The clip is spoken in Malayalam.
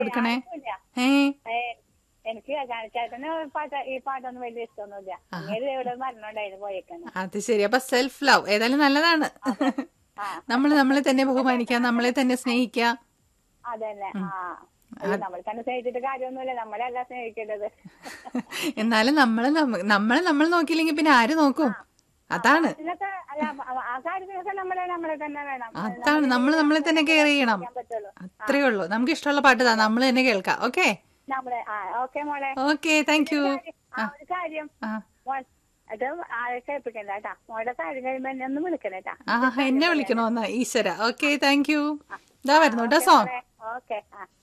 കൊടുക്കണേ ആർക്കുമില്ല. ഏ ഏ, എനിക്ക് ചേട്ടന് പാട്ട് ഈ പാട്ടൊന്നും വലിയ ഇഷ്ടമൊന്നുമില്ല അങ്ങനെ ഇവിടെ മരണം ഉണ്ടായിരുന്നു പോയേക്കാണ് അത് ശരി അപ്പൊ സെൽഫ് ലവ് ഏതായാലും നല്ലതാണ് ആ. നമ്മൾ നമ്മളെ തന്നെ ബഹുമാനിക്കാം നമ്മളെ തന്നെ സ്നേഹിക്കാം അതന്നെ ആ അയ്യോ, നമ്മൾ തന്നെ സ്നേഹിച്ചിട്ട് കാര്യമൊന്നുമില്ല നമ്മളല്ല സ്നേഹിക്കേണ്ടത് എന്നാലും നമ്മള് നമ്മ- നമ്മളെ നമ്മൾ നോക്കിയില്ലെങ്കിൽ പിന്നെ ആര് നോക്കും അതാണ് ഇതിനൊക്കെ അല്ല ആ- ആ കാര്യത്തിനൊക്കെ നമ്മളെ നമ്മളെ തന്നെ വേണം അതാണ് നമ്മൾ നമ്മളെ തന്നെ കെയർ ചെയ്യണം ചെയ്യാൻ പറ്റുള്ളൂ അത്രേ ഉള്ളൂ നമുക്ക് ഇഷ്ടമുള്ള പാട്ട് താ നമ്മൾ തന്നെ കേൾക്കാം ഓക്കെ നമ്മളെ ആ ഓക്കെ മോളെ ഓക്കെ താങ്ക് യു ആ ഒരു കാര്യം ആ മോൾ അത് ആരെ കേൾപ്പിക്കണ്ട കേട്ടാ മോളുടെ കാര്യം കഴിയുമ്പോ എന്നെ ഒന്ന് വിളിക്കണേട്ടാ ആ എന്നെ വിളിക്കണോന്നാ ഈശ്വര ഓക്കെ താങ്ക് യു ഇതാ വരുന്നു കേട്ടോ സോങ് ഓക്കെ ആ